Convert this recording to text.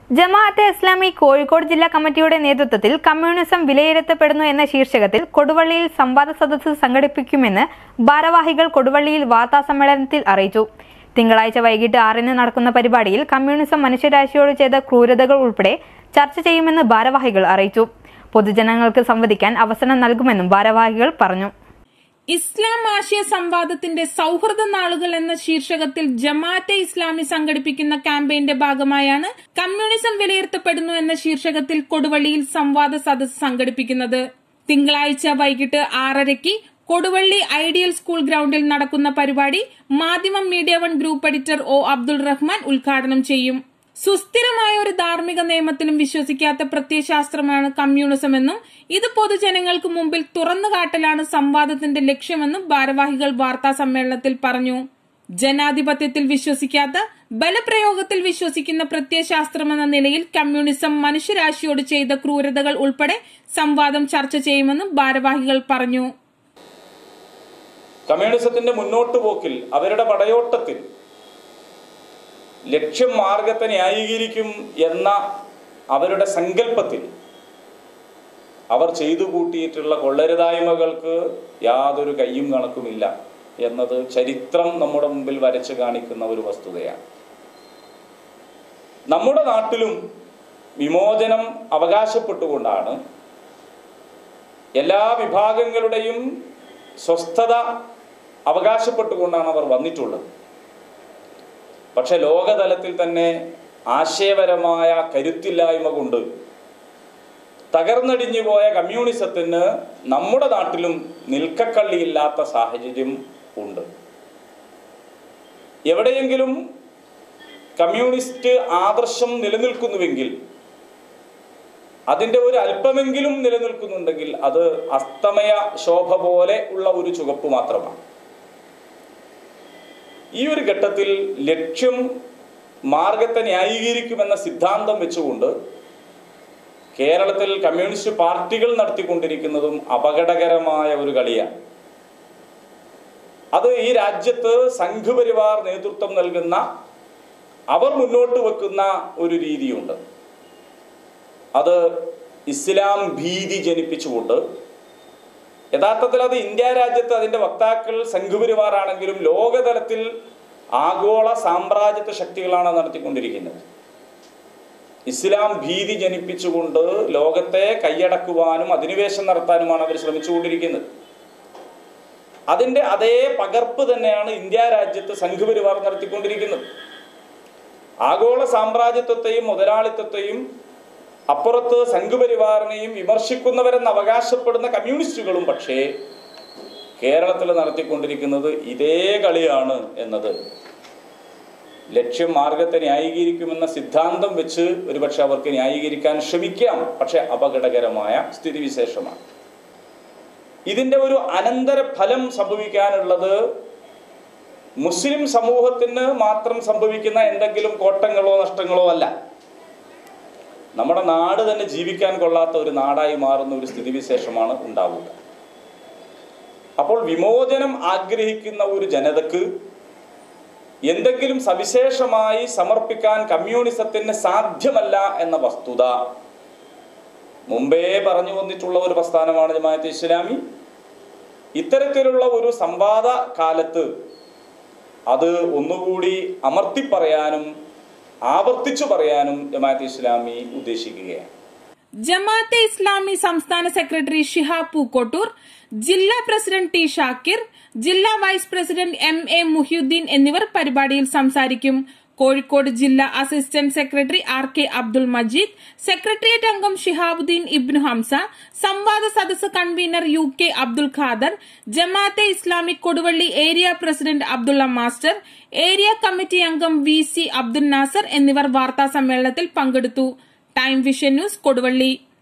ജമാഅത്തെ ഇസ്ലാമി കോഴിക്കോട് ജില്ലാ കമ്മിറ്റിയുടെ നേതൃത്വത്തിൽ കമ്മ്യൂണിസം വിലയിരുത്തപ്പെടുന്നു എന്ന ശീർഷകത്തിൽ കൊടുവള്ളിയിൽ സംവാദ സദസ്സ് സംഘടിപ്പിക്കുമെന്ന് ഭാരവാഹികൾ കൊടുവള്ളിയിൽ വാർത്താസമ്മേളനത്തിൽ അറിയിച്ചു തിങ്കളാഴ്ച വൈകിട്ട് ആറിന് നടക്കുന്ന പരിപാടിയിൽ കമ്മ്യൂണിസം മനുഷ്യരാശിയോട് ചെയ്ത ക്രൂരതകൾ ഉൾപ്പെടെ ചർച്ച ചെയ്യുമെന്ന് ഭാരവാഹികൾ അറിയിച്ചു പൊതുജനങ്ങൾക്ക് സംവദിക്കാൻ അവസരം നൽകുമെന്നും ഭാരവാഹികൾ പറഞ്ഞു ഇസ്ലാം ആശയ സംവാദത്തിന്റെ സൗഹൃദ നാളുകൾ എന്ന ശീർഷകത്തിൽ ജമാഅത്തെ ഇസ്ലാമി സംഘടിപ്പിക്കുന്ന ക്യാമ്പയിന്റെ ഭാഗമായാണ് കമ്മ്യൂണിസം വിലയിരുത്തപ്പെടുന്നു എന്ന ശീർഷകത്തിൽ കൊടുവള്ളിയിൽ സംവാദ സദസ്സ് സംഘടിപ്പിക്കുന്നത് തിങ്കളാഴ്ച വൈകിട്ട് ആറരയ്ക്ക് കൊടുവള്ളി ഐഡിയൽ സ്കൂൾ ഗ്രൌണ്ടിൽ നടക്കുന്ന പരിപാടി Madhyamam Media One group editor O Abdul Rahman ഉദ്ഘാടനം ചെയ്യും സുസ്ഥിരമായ ഒരു ധാർമ്മിക നിയമത്തിലും വിശ്വസിക്കാത്ത പ്രത്യയശാസ്ത്രമാണ് കമ്മ്യൂണിസം എന്നും ഇത് പൊതുജനങ്ങൾക്ക് മുമ്പിൽ തുറന്നുകാട്ടലാണ് സംവാദത്തിന്റെ ലക്ഷ്യമെന്നും ഭാരവാഹികൾ വാർത്താ സമ്മേളനത്തിൽ പറഞ്ഞു ജനാധിപത്യത്തിൽ വിശ്വസിക്കാത്ത ബലപ്രയോഗത്തിൽ വിശ്വസിക്കുന്ന പ്രത്യയശാസ്ത്രമെന്ന നിലയിൽ കമ്മ്യൂണിസം മനുഷ്യരാശിയോട് ചെയ്ത ക്രൂരതകൾ ഉൾപ്പെടെ സംവാദം ചർച്ച ചെയ്യുമെന്നും ഭാരവാഹികൾ പറഞ്ഞു കമ്മ്യൂണിസത്തിന്റെ മുന്നോട്ടു പോക്കിൽ അവരുടെ പടയോട്ടത്തിൽ ലക്ഷ്യം മാർഗത്തെ ന്യായീകരിക്കും എന്ന അവരുടെ സങ്കല്പത്തിൽ അവർ ചെയ്തു കൂട്ടിയിട്ടുള്ള കൊള്ളരുതായ്മകൾക്ക് യാതൊരു കയ്യും കണക്കുമില്ല എന്നത് ചരിത്രം നമ്മുടെ മുമ്പിൽ വരച്ചു കാണിക്കുന്ന ഒരു വസ്തുതയാണ് നമ്മുടെ നാട്ടിലും വിമോചനം അവകാശപ്പെട്ടുകൊണ്ടാണ് എല്ലാ വിഭാഗങ്ങളുടെയും സ്വസ്ഥത അവകാശപ്പെട്ടുകൊണ്ടാണ് അവർ വന്നിട്ടുള്ളത് പക്ഷെ ലോകതലത്തിൽ തന്നെ ആശയപരമായ കരുത്തില്ലായ്മ കൊണ്ട് തകർന്നടിഞ്ഞു പോയ കമ്മ്യൂണിസത്തിന് നമ്മുടെ നാട്ടിലും നിൽക്കക്കള്ളിയില്ലാത്ത സാഹചര്യം ഉണ്ട് എവിടെയെങ്കിലും കമ്മ്യൂണിസ്റ്റ് ആദർശം നിലനിൽക്കുന്നുവെങ്കിൽ അതിൻ്റെ ഒരു അല്പമെങ്കിലും നിലനിൽക്കുന്നുണ്ടെങ്കിൽ അത് അസ്തമയ ശോഭ പോലെ ഉള്ള ഒരു ചുവപ്പ് മാത്രമാണ് ഈ ഒരു ഘട്ടത്തിൽ ലക്ഷ്യം മാർഗത്തെ ന്യായീകരിക്കുമെന്ന സിദ്ധാന്തം വെച്ചുകൊണ്ട് കേരളത്തിൽ കമ്മ്യൂണിസ്റ്റ് പാർട്ടികൾ നടത്തിക്കൊണ്ടിരിക്കുന്നതും അപകടകരമായ ഒരു കളിയാണ് അത് ഈ രാജ്യത്ത് സംഘപരിവാർ നേതൃത്വം നൽകുന്ന അവർ മുന്നോട്ട് വെക്കുന്ന ഒരു രീതിയുണ്ട് അത് ഇസ്ലാം ഭീതി ജനിപ്പിച്ചുകൊണ്ട് യഥാർത്ഥത്തിൽ അത് ഇന്ത്യ രാജ്യത്ത് അതിന്റെ വക്താക്കൾ സംഘപരിവാറാണെങ്കിലും ലോകതലത്തിൽ ആഗോള സാമ്രാജ്യത്വ ശക്തികളാണ് നടത്തിക്കൊണ്ടിരിക്കുന്നത് ഇസ്ലാം ഭീതി ജനിപ്പിച്ചുകൊണ്ട് ലോകത്തെ കൈയടക്കുവാനും അധിനിവേശം നടത്താനുമാണ് അവർ ശ്രമിച്ചുകൊണ്ടിരിക്കുന്നത് അതിന്റെ അതേ പകർപ്പ് തന്നെയാണ് ഇന്ത്യ രാജ്യത്ത് സംഘപരിവാർ നടത്തിക്കൊണ്ടിരിക്കുന്നത് ആഗോള സാമ്രാജ്യത്വത്തെയും മുതലാളിത്തത്തെയും അപ്പുറത്ത് സംഘപരിവാറിനെയും വിമർശിക്കുന്നവരെന്ന് അവകാശപ്പെടുന്ന കമ്മ്യൂണിസ്റ്റുകളും പക്ഷേ കേരളത്തിൽ നടത്തിക്കൊണ്ടിരിക്കുന്നത് ഇതേ കളിയാണ് എന്നത് ലക്ഷ്യം മാർഗത്തെ ന്യായീകരിക്കുമെന്ന സിദ്ധാന്തം വെച്ച് ഒരുപക്ഷെ അവർക്ക് ന്യായീകരിക്കാൻ ശ്രമിക്കാം പക്ഷെ അപകടകരമായ സ്ഥിതിവിശേഷമാണ് ഇതിന്റെ ഒരു അനന്തര ഫലം സംഭവിക്കാനുള്ളത് മുസ്ലിം സമൂഹത്തിന് മാത്രം സംഭവിക്കുന്ന എന്തെങ്കിലും കോട്ടങ്ങളോ നഷ്ടങ്ങളോ അല്ല നമ്മുടെ നാട് തന്നെ ജീവിക്കാൻ കൊള്ളാത്ത ഒരു നാടായി മാറുന്ന ഒരു സ്ഥിതിവിശേഷമാണ് ഉണ്ടാവുക അപ്പോൾ വിമോചനം ആഗ്രഹിക്കുന്ന ഒരു ജനതക്ക് എന്തെങ്കിലും സവിശേഷമായി സമർപ്പിക്കാൻ കമ്മ്യൂണിസത്തിന് സാധ്യമല്ല എന്ന വസ്തുത മുമ്പേ പറഞ്ഞു വന്നിട്ടുള്ള ഒരു പ്രസ്ഥാനമാണ് ജമാഅത്ത് ഇസ്ലാമി ഇത്തരത്തിലുള്ള ഒരു സംവാദ കാലത്ത് അത് ഒന്നുകൂടി അമർത്തി പറയാനും ആവർത്തിച്ചു പറയാനും ജമാഅത്ത് ഇസ്ലാമി ഉദ്ദേശിക്കുകയാണ് ജമാഅത്തെ ഇസ്ലാമി സംസ്ഥാന സെക്രട്ടറി ഷിഹാബ് പൂക്കോട്ടൂർ ജില്ലാ പ്രസിഡന്റ് ടി ഷാക്കിർ ജില്ലാ vice president M A Muhiyuddin എന്നിവർ പരിപാടിയിൽ സംസാരിക്കും കോഴിക്കോട് ജില്ലാ assistant secretary R K Abdul Majeed secretariat അംഗം ഷിഹാബുദ്ദീൻ ഇബ്നു ഹംസ സംവാദ സദസ് convener U K Abdul Khader Jamaat-e Islamic Koduvally area president Abdullah master area committee അംഗം വി സി അബ്ദുൽ നാസർ എന്നിവർ വാർത്താ സമ്മേളനത്തിൽ പങ്കെടുത്തു ടൈം വിഷൻ ന്യൂസ് കൊടുവള്ളി